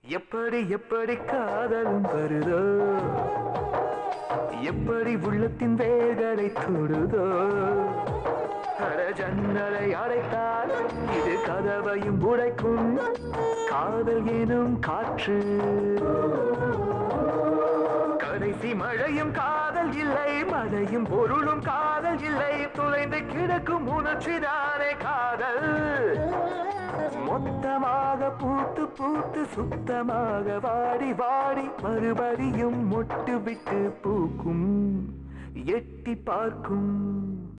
எப்படி எப்படி காதலும் வருதோ எப்படி உள்ளத்தின் வேர்களை தொடுதோ அட ஜன்னலை அடைத்தால் இது கதவையும் உடைக்கும் காதல் எனும் காற்று கடைசி மழையும் காதல் இல்லை மழையும் பொருளும் காதல் இல்லை துளைந்து கிடக்கும் உணர்ச்சிதானே காதல் மொத்தமாக பூத்து பூத்து சுத்தமாக வாடி வாடி மறுபடியும் மொட்டு விட்டு பூக்கும் எட்டி பார்க்கும்